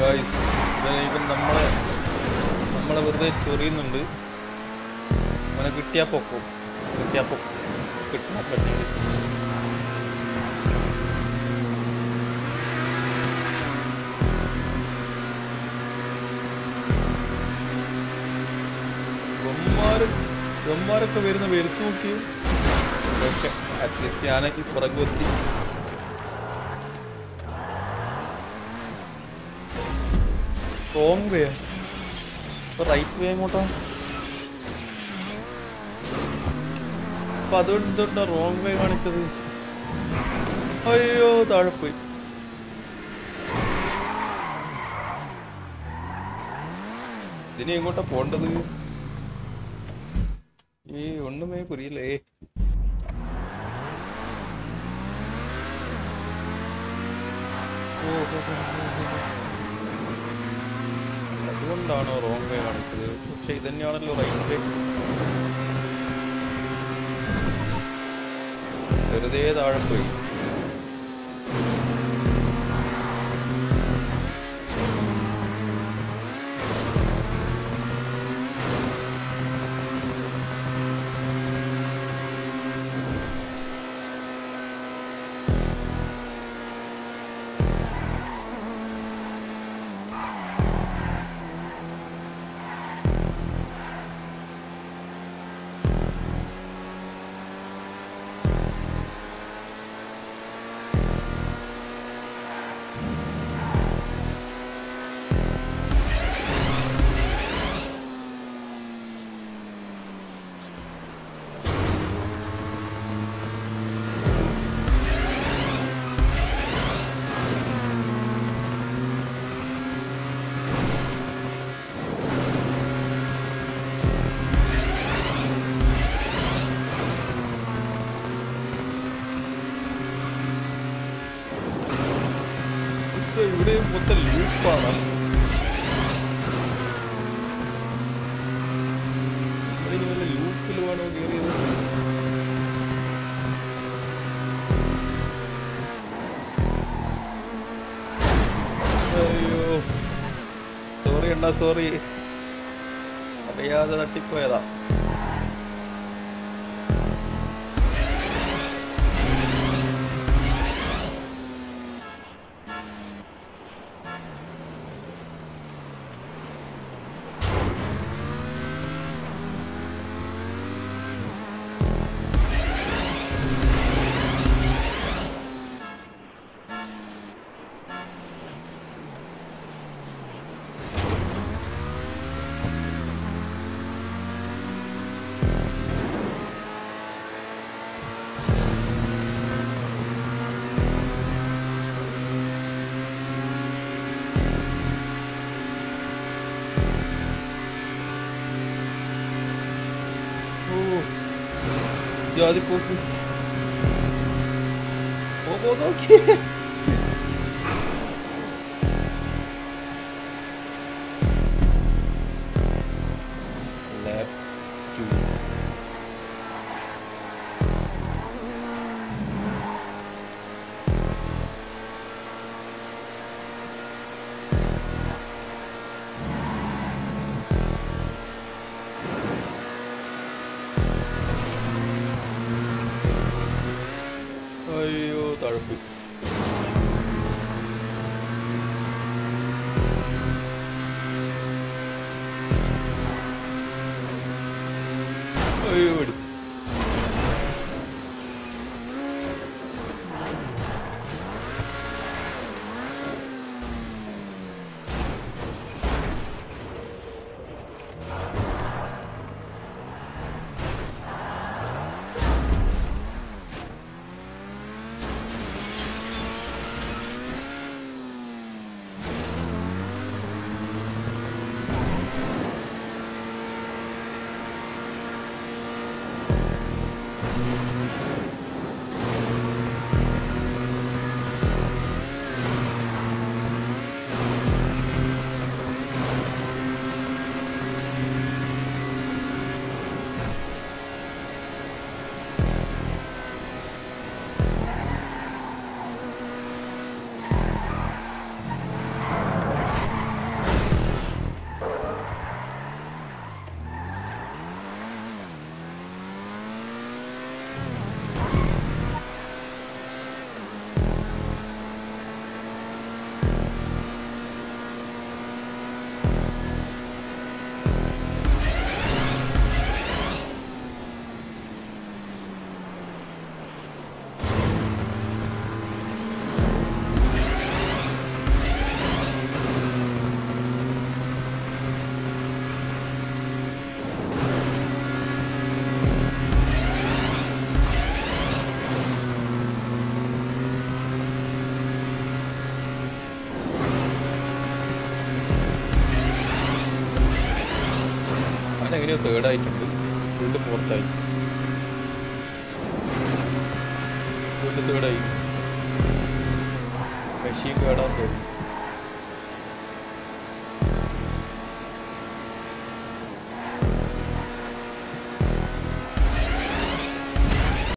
Guys ഇവൻ നമ്മളെ നമ്മളെ വെറുതെ ചൊറിയുന്നുണ്ട് അവനെ കിട്ടിയാ പൊക്കും കിട്ടിയാ പൊക്കും കിട്ടാൻ പറ്റില്ല ഗമ്മാര് ഗമ്മാരൊക്കെ വരുന്ന വരുത്തു നോക്കി ഓക്കെ അറ്റ്ലീസ്റ്റ് ഞാൻ ഈ പുറകു എത്തി റോങ് വേ ഇപ്പൊ റൈറ്റ് വേ എങ്ങോട്ടാ അപ്പൊ അതുകൊണ്ട് റോങ് വേ കാണിച്ചത് അയ്യോ താഴെ പോയി ഇതിന് എങ്ങോട്ടാ പോണ്ടത് ഈ ഒന്നുമേ പുരിയില്ലേ ഓ, ഓ, ഓ, ഓ, ഓ. അതുകൊണ്ടാണോ റോങ് വേ കാണിച്ചത് പക്ഷെ ഇതന്നെയാണല്ലോ റൈറ്റ് വേ വെറുതെ താഴെ പോയി ഇത് ഇവിടെ മൊത്തം ലൂപ്പാണ് ഇനി വല്ല ലൂപ്പിൽ വേണോ കയറിയത് അയ്യോ സോറി അണ്ണാ സോറി അറിയാതെ തട്ടിപ്പോയതാ ഓ ജാതി പോക്ക് ഓ നോക്കി Left two. അയ്യോ തഴപ്പ് അയ്യോ പിടിച്ചു എങ്ങനെയോ തേർഡായിട്ടുണ്ട് വീണ്ടും ഫോർത്തായി വീണ്ടും തേർഡായി മെഷീൻ കേടാൻ തോന്നുന്നു